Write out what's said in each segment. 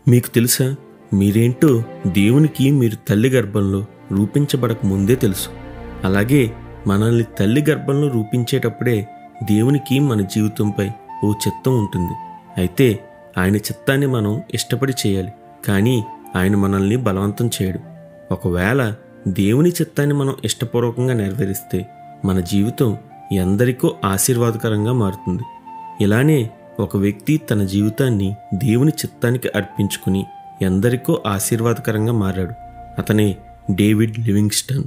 మీకు తెలుసా మీరేంటో దేవునికి మీరు తల్లి గర్భంలో రూపించబడక ముందే తెలుసు అలాగే మనల్ని తల్లి గర్భంలో రూపించేటప్పుడే దేవునికి మన జీవితంపై ఓ చిత్తం ఉంటుంది అయితే ఆయన చిత్తాన్ని మనం ఇష్టపడి చేయాలి కానీ ఆయన మనల్ని బలవంతం చేయడు ఒకవేళ దేవుని చిత్తాన్ని మనం ఇష్టపూర్వకంగా నెరవేరిస్తే మన జీవితం ఎందరికో ఆశీర్వాదకరంగా మారుతుంది ఇలానే ఒక వ్యక్తి తన జీవితాన్ని దేవుని చిత్తానికి అర్పించుకుని ఎందరికో ఆశీర్వాదకరంగా మారాడు అతనే డేవిడ్ లివింగ్స్టన్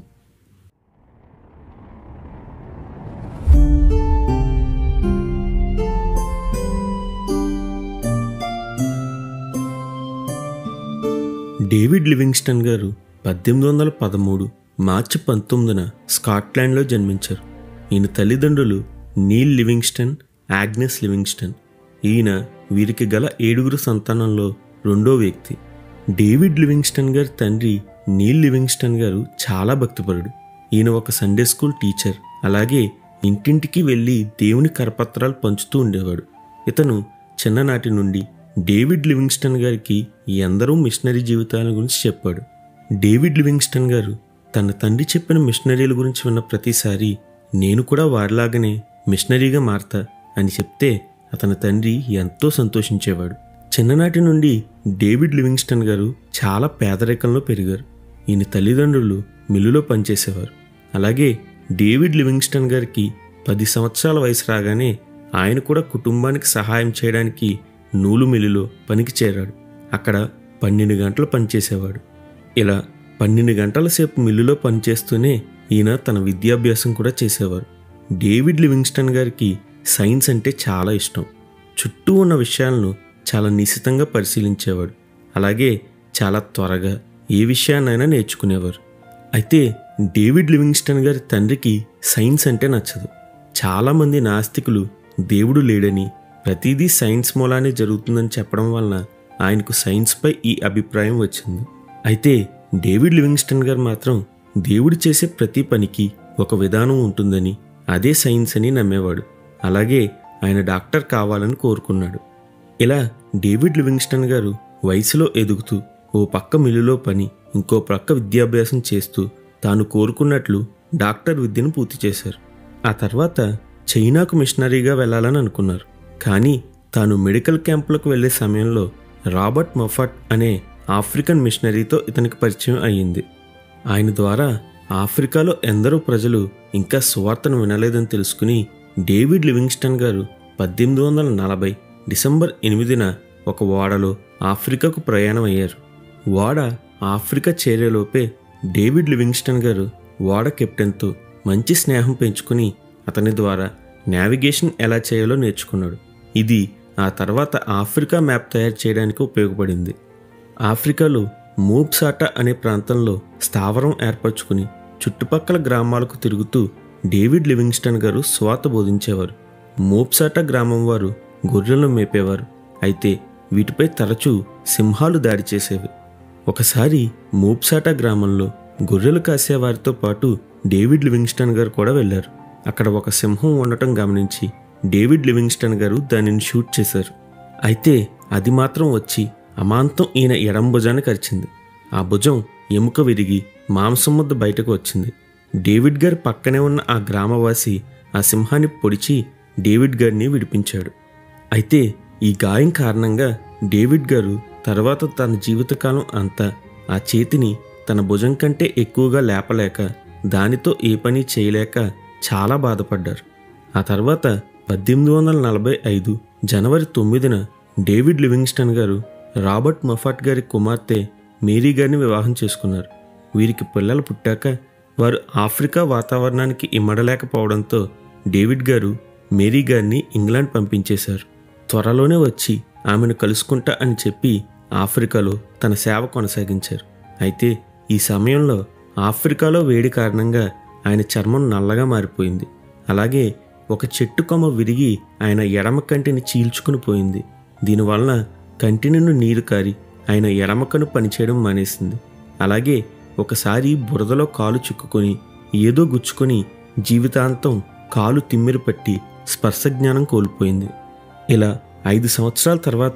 డేవిడ్ లివింగ్స్టన్ గారు పద్దెనిమిది వందల పదమూడు మార్చి పంతొమ్మిదిన స్కాట్లాండ్లో జన్మించారు ఈయన తల్లిదండ్రులు నీల్ లివింగ్స్టన్ ఆగ్నెస్ లివింగ్స్టన్ ఈయన వీరికి గల ఏడుగురు సంతానంలో రెండో వ్యక్తి డేవిడ్ లివింగ్స్టన్ గారి తండ్రి నీల్ లివింగ్స్టన్ గారు చాలా భక్తిపరుడు ఈయన ఒక సండే స్కూల్ టీచర్ అలాగే ఇంటింటికి వెళ్ళి దేవుని కరపత్రాలు పంచుతూ ఉండేవాడు ఇతను చిన్ననాటి నుండి డేవిడ్ లివింగ్స్టన్ గారికి ఎందరో మిషనరీ జీవితాల గురించి చెప్పాడు డేవిడ్ లివింగ్స్టన్ గారు తన తండ్రి చెప్పిన మిషనరీల గురించి విన్న ప్రతిసారి నేను కూడా వారిలాగానే మిషనరీగా మారతా అని చెప్తే అతని తండ్రి ఎంతో సంతోషించేవాడు చిన్ననాటి నుండి డేవిడ్ లివింగ్స్టన్ గారు చాలా పేదరికంలో పెరిగారు ఈయన తల్లిదండ్రులు మిల్లులో పనిచేసేవారు అలాగే డేవిడ్ లివింగ్స్టన్ గారికి పది సంవత్సరాల వయసు రాగానే ఆయన కూడా కుటుంబానికి సహాయం చేయడానికి నూలు మిల్లులో పనికి చేరాడు అక్కడ పన్నెండు గంటలు పనిచేసేవాడు ఇలా పన్నెండు గంటల సేపు మిల్లులో పనిచేస్తూనే ఈయన తన విద్యాభ్యాసం కూడా చేసేవారు డేవిడ్ లివింగ్స్టన్ గారికి సైన్స్ అంటే చాలా ఇష్టం చుట్టూ ఉన్న విషయాలను చాలా నిశితంగా పరిశీలించేవాడు అలాగే చాలా త్వరగా ఏ విషయాన్నైనా నేర్చుకునేవారు అయితే డేవిడ్ లివింగ్స్టన్ గారి తండ్రికి సైన్స్ అంటే నచ్చదు చాలామంది నాస్తికులు దేవుడు లేడని ప్రతిదీ సైన్స్ మూలానే జరుగుతుందని చెప్పడం వలన ఆయనకు సైన్స్పై ఈ అభిప్రాయం వచ్చింది అయితే డేవిడ్ లివింగ్స్టన్ గారు మాత్రం దేవుడు చేసే ప్రతి పనికి ఒక విధానం ఉంటుందని అదే సైన్స్ అని నమ్మేవాడు అలాగే ఆయన డాక్టర్ కావాలని కోరుకున్నాడు ఇలా డేవిడ్ లివింగ్స్టన్ గారు వయసులో ఎదుగుతూ ఓ పక్క మిల్లులో పని ఇంకో పక్క విద్యాభ్యాసం చేస్తూ తాను కోరుకున్నట్లు డాక్టర్ విద్యను పూర్తి చేశారు ఆ తర్వాత చైనాకు మిషనరీగా వెళ్ళాలని అనుకున్నారు కానీ తాను మెడికల్ క్యాంపులకు వెళ్ళే సమయంలో రాబర్ట్ మఫట్ అనే ఆఫ్రికన్ మిషనరీతో ఇతనికి పరిచయం అయ్యింది ఆయన ద్వారా ఆఫ్రికాలో ఎందరో ప్రజలు ఇంకా సువార్తను వినలేదని తెలుసుకుని డేవిడ్ లివింగ్స్టన్ గారు పద్దెనిమిది వందల నలభై డిసెంబర్ ఎనిమిదిన ఒక ఓడలో ఆఫ్రికాకు ప్రయాణం అయ్యారు ఓడ ఆఫ్రికా చేరేలోపే డేవిడ్ లివింగ్స్టన్ గారు ఓడ కెప్టెన్తో మంచి స్నేహం పెంచుకుని అతని ద్వారా నావిగేషన్ ఎలా చేయాలో నేర్చుకున్నాడు ఇది ఆ తర్వాత ఆఫ్రికా మ్యాప్ తయారు చేయడానికి ఉపయోగపడింది ఆఫ్రికాలో మూబ్సాటా అనే ప్రాంతంలో స్థావరం ఏర్పరచుకుని చుట్టుపక్కల గ్రామాలకు తిరుగుతూ డేవిడ్ లివింగ్స్టన్ గారు స్వాత బోధించేవారు మోప్సాటా గ్రామం వారు గొర్రెలను మేపేవారు అయితే వీటిపై తరచూ సింహాలు దాడి చేసేవి ఒకసారి మోప్సాటా గ్రామంలో గొర్రెలు కాసేవారితో పాటు డేవిడ్ లివింగ్స్టన్ గారు కూడా వెళ్ళారు అక్కడ ఒక సింహం ఉండటం గమనించి డేవిడ్ లివింగ్స్టన్ గారు దానిని షూట్ చేశారు అయితే అది మాత్రం వచ్చి అమాంతం ఈయన ఎడం భుజాన్ని కరిచింది ఆ భుజం ఎముక విరిగి మాంసం ముద్ద బయటకు వచ్చింది డేవిడ్ గారి పక్కనే ఉన్న ఆ గ్రామవాసి ఆ సింహాన్ని పొడిచి డేవిడ్ గారిని విడిపించాడు అయితే ఈ గాయం కారణంగా డేవిడ్ గారు తర్వాత తన జీవితకాలం అంతా ఆ చేతిని తన భుజం కంటే ఎక్కువగా లేపలేక దానితో ఏ పని చేయలేక చాలా బాధపడ్డారు ఆ తర్వాత పద్దెనిమిది వందల నలభై ఐదు జనవరి తొమ్మిదిన డేవిడ్ లివింగ్స్టన్ గారు రాబర్ట్ మఫాట్ గారి కుమార్తె మేరీ గారిని వివాహం చేసుకున్నారు వీరికి పిల్లలు పుట్టాక వారు ఆఫ్రికా వాతావరణానికి ఇమ్మడలేకపోవడంతో డేవిడ్ గారు మేరీ గారిని ఇంగ్లాండ్ పంపించేశారు త్వరలోనే వచ్చి ఆమెను కలుసుకుంటా అని చెప్పి ఆఫ్రికాలో తన సేవ కొనసాగించారు అయితే ఈ సమయంలో ఆఫ్రికాలో వేడి కారణంగా ఆయన చర్మం నల్లగా మారిపోయింది అలాగే ఒక చెట్టు కొమ్మ విరిగి ఆయన ఎడమ కంటిని చీల్చుకుని పోయింది దీనివలన కంటి నుండి నీరు కారి ఆయన ఎడమ కను పనిచేయడం మానేసింది అలాగే ఒకసారి బురదలో కాలు చిక్కుకొని ఏదో గుచ్చుకొని జీవితాంతం కాలు తిమ్మిరి పట్టి స్పర్శ జ్ఞానం కోల్పోయింది ఇలా ఐదు సంవత్సరాల తర్వాత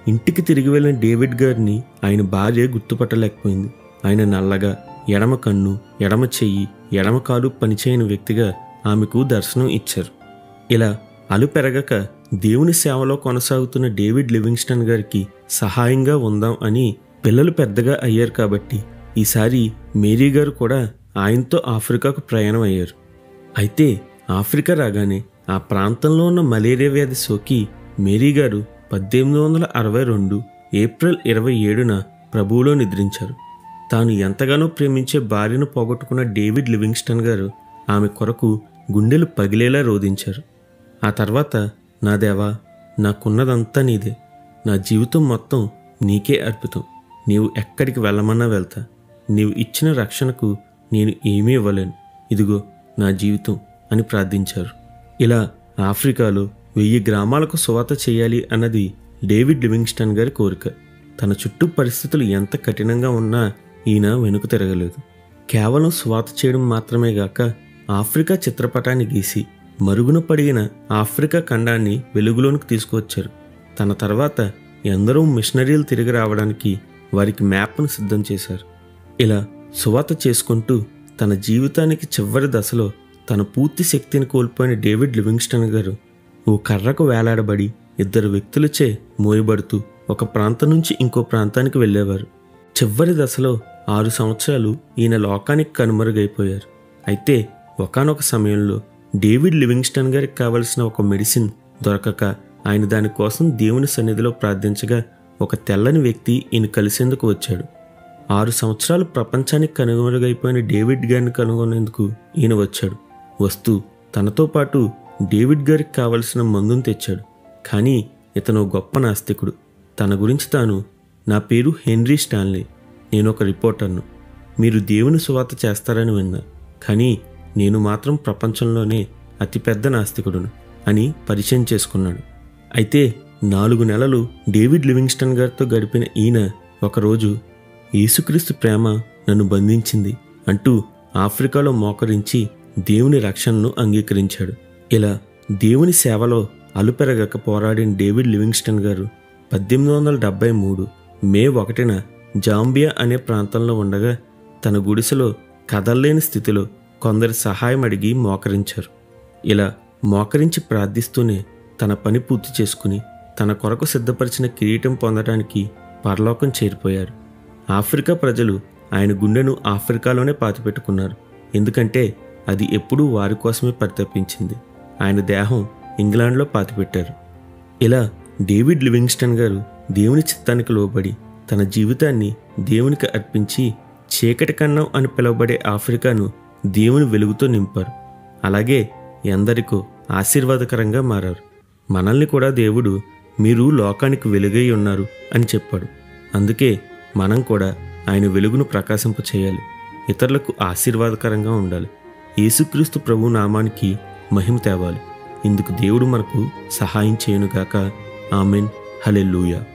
ఇంటికి తిరిగి వెళ్ళిన డేవిడ్ గారిని ఆయన భార్య గుర్తుపట్టలేకపోయింది ఆయన నల్లగా ఎడమ కన్ను ఎడమ చెయ్యి ఎడమ కాలు పనిచేయని వ్యక్తిగా ఆమెకు దర్శనం ఇచ్చారు ఇలా అలు పెరగక దేవుని సేవలో కొనసాగుతున్న డేవిడ్ లివింగ్స్టన్ గారికి సహాయంగా ఉందాం అని పిల్లలు పెద్దగా అయ్యారు కాబట్టి ఈసారి మేరీ గారు కూడా ఆయనతో ఆఫ్రికాకు ప్రయాణం అయ్యారు అయితే ఆఫ్రికా రాగానే ఆ ప్రాంతంలో ఉన్న మలేరియా వ్యాధి సోకి మేరీ గారు పద్దెనిమిది వందల అరవై రెండు ఏప్రిల్ ఇరవై ఏడున ప్రభువులో నిద్రించారు తాను ఎంతగానో ప్రేమించే భార్యను పోగొట్టుకున్న డేవిడ్ లివింగ్స్టన్ గారు ఆమె కొరకు గుండెలు పగిలేలా రోధించారు ఆ తర్వాత నా దేవా నాకున్నదంతా నీదే నా జీవితం మొత్తం నీకే అర్పితం నీవు ఎక్కడికి వెళ్ళమన్నా వెళ్తా నీవు ఇచ్చిన రక్షణకు నేను ఏమీ ఇవ్వలేను ఇదిగో నా జీవితం అని ప్రార్థించారు ఇలా ఆఫ్రికాలో వెయ్యి గ్రామాలకు సువాత చేయాలి అన్నది డేవిడ్ లివింగ్స్టన్ గారి కోరిక తన చుట్టూ పరిస్థితులు ఎంత కఠినంగా ఉన్నా ఈయన వెనుక తిరగలేదు కేవలం స్వాత చేయడం మాత్రమే గాక ఆఫ్రికా చిత్రపటాన్ని గీసి మరుగున పడిన ఆఫ్రికా ఖండాన్ని వెలుగులోనికి తీసుకువచ్చారు తన తర్వాత ఎందరో మిషనరీలు తిరిగి రావడానికి వారికి మ్యాప్ను సిద్ధం చేశారు ఇలా సువాత చేసుకుంటూ తన జీవితానికి చివరి దశలో తన పూర్తి శక్తిని కోల్పోయిన డేవిడ్ లివింగ్స్టన్ గారు ఓ కర్రకు వేలాడబడి ఇద్దరు వ్యక్తులచే మోయబడుతూ ఒక ప్రాంతం నుంచి ఇంకో ప్రాంతానికి వెళ్ళేవారు చివరి దశలో ఆరు సంవత్సరాలు ఈయన లోకానికి కనుమరుగైపోయారు అయితే ఒకానొక సమయంలో డేవిడ్ లివింగ్స్టన్ గారికి కావలసిన ఒక మెడిసిన్ దొరకక ఆయన దానికోసం దేవుని సన్నిధిలో ప్రార్థించగా ఒక తెల్లని వ్యక్తి ఈయన కలిసేందుకు వచ్చాడు ఆరు సంవత్సరాలు ప్రపంచానికి కనుమరుగైపోయిన డేవిడ్ గారిని కనుగొనేందుకు ఈయన వచ్చాడు వస్తూ తనతో పాటు డేవిడ్ గారికి కావలసిన మందును తెచ్చాడు కానీ ఇతను గొప్ప నాస్తికుడు తన గురించి తాను నా పేరు హెన్రీ స్టాన్లీ నేను ఒక రిపోర్టర్ను మీరు దేవుని సువార్త చేస్తారని విన్నా కానీ నేను మాత్రం ప్రపంచంలోనే అతిపెద్ద నాస్తికుడును అని పరిచయం చేసుకున్నాడు అయితే నాలుగు నెలలు డేవిడ్ లివింగ్స్టన్ గారితో గడిపిన ఈయన ఒకరోజు యేసుక్రీస్తు ప్రేమ నన్ను బంధించింది అంటూ ఆఫ్రికాలో మోకరించి దేవుని రక్షణను అంగీకరించాడు ఇలా దేవుని సేవలో అలుపెరగక పోరాడిన డేవిడ్ లివింగ్స్టన్ గారు పద్దెనిమిది వందల డెబ్బై మూడు మే ఒకటిన జాంబియా అనే ప్రాంతంలో ఉండగా తన గుడిసెలో కదల్లేని స్థితిలో కొందరి సహాయం అడిగి మోకరించారు ఇలా మోకరించి ప్రార్థిస్తూనే తన పని పూర్తి చేసుకుని తన కొరకు సిద్ధపరిచిన కిరీటం పొందడానికి పరలోకం చేరిపోయారు ఆఫ్రికా ప్రజలు ఆయన గుండెను ఆఫ్రికాలోనే పాతిపెట్టుకున్నారు ఎందుకంటే అది ఎప్పుడూ వారి కోసమే పరితపించింది ఆయన దేహం ఇంగ్లాండ్లో పాతిపెట్టారు ఇలా డేవిడ్ లివింగ్స్టన్ గారు దేవుని చిత్తానికి లోబడి తన జీవితాన్ని దేవునికి అర్పించి చీకటి కన్నం అని పిలువబడే ఆఫ్రికాను దేవుని వెలుగుతో నింపారు అలాగే ఎందరికో ఆశీర్వాదకరంగా మారారు మనల్ని కూడా దేవుడు మీరు లోకానికి వెలుగై ఉన్నారు అని చెప్పాడు అందుకే మనం కూడా ఆయన వెలుగును ప్రకాశింప చేయాలి ఇతరులకు ఆశీర్వాదకరంగా ఉండాలి యేసుక్రీస్తు ప్రభు నామానికి మహిమ తేవాలి ఇందుకు దేవుడు మనకు సహాయం చేయనుగాక ఆమెన్ హలెల్లుయా